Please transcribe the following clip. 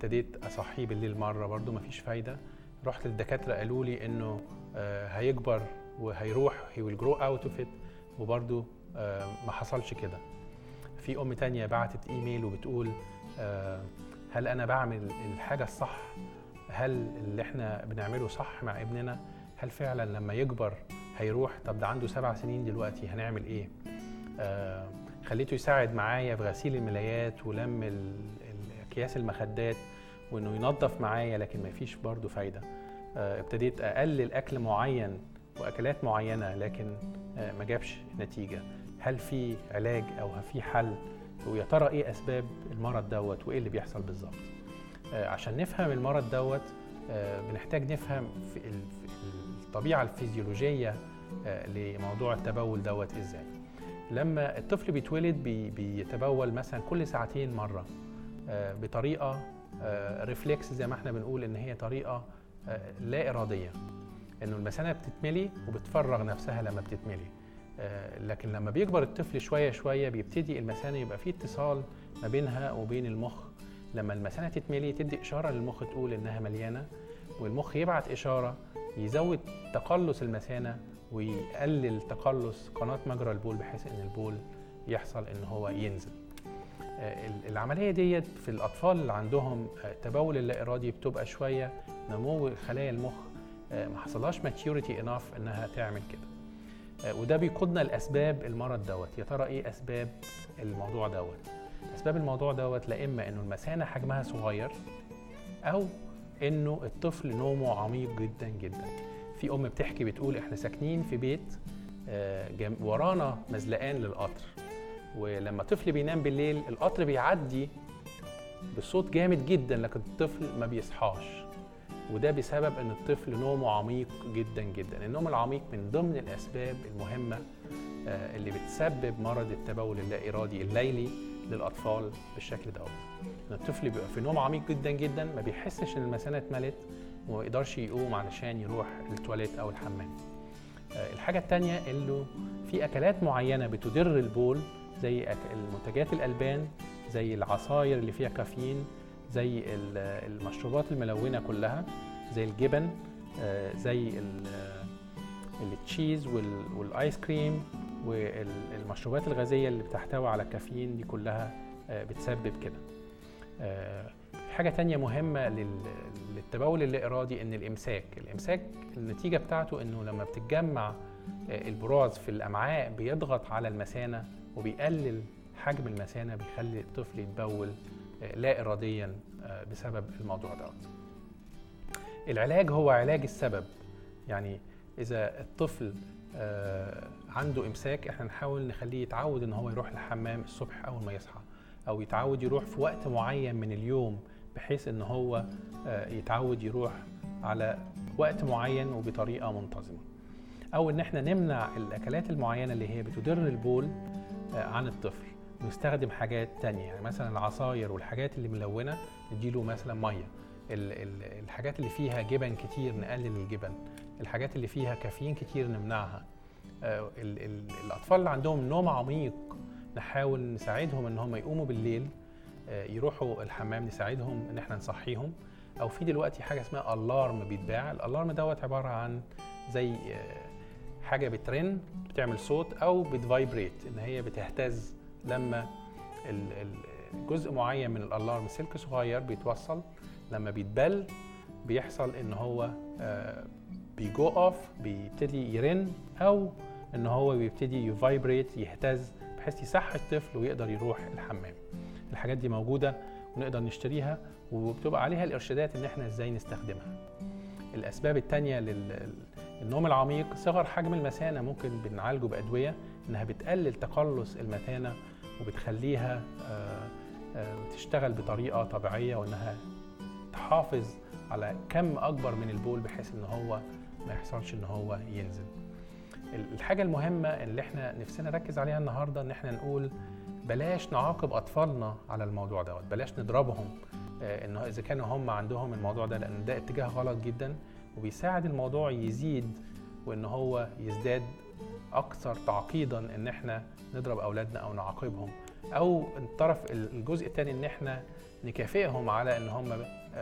ابتديت اصحيه بالليل مره برضو مفيش فايده رحت للدكاتره قالوا لي انه آه، هيكبر وهيروح هي ويل جرو اوت اوف ات وبرضو آه، ما حصلش كده في ام تانية بعتت ايميل وبتقول آه، هل انا بعمل الحاجه الصح هل اللي احنا بنعمله صح مع ابننا هل فعلا لما يكبر هيروح طب ده عنده سبع سنين دلوقتي هنعمل ايه آه خليته يساعد معايا في غسيل الملايات ولم ال- ال- اكياس المخدات وانه ينظف معايا لكن ما فيش برضه فايده آه ابتديت اقلل اكل معين واكلات معينه لكن آه ما جابش نتيجه هل في علاج او في حل ويا ترى ايه اسباب المرض دوت وايه اللي بيحصل بالظبط آه عشان نفهم المرض دوت آه بنحتاج نفهم في ال- في الطبيعه الفيزيولوجيه آه لموضوع التبول دوت ازاي لما الطفل بيتولد بي بيتبول مثلا كل ساعتين مره آه، بطريقه ريفلكس زي ما احنا بنقول ان هي طريقه آه، لا اراديه انه المثانه بتتملي وبتفرغ نفسها لما بتتملي آه، لكن لما بيكبر الطفل شويه شويه بيبتدي المثانه يبقى فيه اتصال ما بينها وبين المخ لما المثانه تتملي تدي اشاره للمخ تقول انها مليانه والمخ يبعت اشاره يزود تقلص المثانه ويقلل تقلص قناه مجرى البول بحيث ان البول يحصل ان هو ينزل آه، ال- العمليه ديت في الاطفال اللي عندهم آه، تبول اللا ارادي بتبقى شويه نمو خلايا المخ آه، ما حصلهاش ماتيوريتي اناف انها تعمل كده آه، وده بيقودنا لاسباب المرض دوت يا ترى ايه اسباب الموضوع دوت اسباب الموضوع دوت لا اما انه المثانه حجمها صغير او انه الطفل نومه عميق جدا جدا في ام بتحكي بتقول احنا ساكنين في بيت آه، جم- ورانا مزلقان للقطر ولما طفل بينام بالليل القطر بيعدي بصوت جامد جدا لكن الطفل ما بيصحاش وده بسبب ان الطفل نومه عميق جدا جدا النوم العميق من ضمن الاسباب المهمه آه، اللي بتسبب مرض التبول اللا ارادي الليلي للاطفال بالشكل دوت ان الطفل بيبقى في نوم عميق جدا جدا ما بيحسش ان المثانه اتملت وما يقدرش يقوم علشان يروح التواليت او الحمام آه، الحاجه الثانيه انه في اكلات معينه بتدر البول زي أك- المنتجات الالبان زي العصاير اللي فيها كافيين زي ال- المشروبات الملونه كلها زي الجبن آه، زي ال- آه، التشيز وال- والايس كريم والمشروبات الغازيه اللي بتحتوي على كافيين دي كلها آه، بتسبب كده آه، حاجه تانية مهمه لل- للتبول اللا ارادي ان الامساك الامساك النتيجه بتاعته انه لما بتتجمع آه، البراز في الامعاء بيضغط على المثانه وبيقلل حجم المثانه بيخلي الطفل يتبول آه، لا اراديا آه، بسبب الموضوع دوت العلاج هو علاج السبب يعني اذا الطفل آه، عنده امساك احنا نحاول نخليه يتعود ان هو يروح الحمام الصبح اول ما يصحى او يتعود يروح في وقت معين من اليوم بحيث ان هو آه، يتعود يروح على وقت معين وبطريقه منتظمه او ان احنا نمنع الاكلات المعينه اللي هي بتدر البول آه، عن الطفل نستخدم حاجات تانية يعني مثلا العصاير والحاجات اللي ملونه نديله مثلا ميه ال- ال- الحاجات اللي فيها جبن كتير نقلل الجبن الحاجات اللي فيها كافيين كتير نمنعها آه، ال- ال- الاطفال اللي عندهم نوم عميق نحاول نساعدهم ان هم يقوموا بالليل آه، يروحوا الحمام نساعدهم ان احنا نصحيهم او في دلوقتي حاجه اسمها الارم بيتباع الالارم دوت عباره عن زي آه، حاجه بترن بتعمل صوت او بتفايبريت ان هي بتهتز لما ال- ال- جزء معين من الالارم سلك صغير بيتوصل لما بيتبل بيحصل ان هو بيجو اوف بيبتدي يرن او ان هو بيبتدي يفايبريت يهتز بحيث يصحي الطفل ويقدر يروح الحمام الحاجات دي موجوده ونقدر نشتريها وبتبقى عليها الارشادات ان احنا ازاي نستخدمها الاسباب التانية للنوم العميق صغر حجم المثانه ممكن بنعالجه بادويه انها بتقلل تقلص المثانه وبتخليها آه، آه، تشتغل بطريقه طبيعيه وانها تحافظ على كم اكبر من البول بحيث ان هو ما يحصلش ان هو ينزل ال- الحاجه المهمه اللي احنا نفسنا نركز عليها النهارده ان احنا نقول بلاش نعاقب اطفالنا على الموضوع دوت بلاش نضربهم آه، انه اذا كانوا هم عندهم الموضوع ده لان ده اتجاه غلط جدا وبيساعد الموضوع يزيد وان هو يزداد اكثر تعقيدا ان احنا نضرب اولادنا او نعاقبهم او الطرف الجزء الثاني ان احنا نكافئهم على ان هم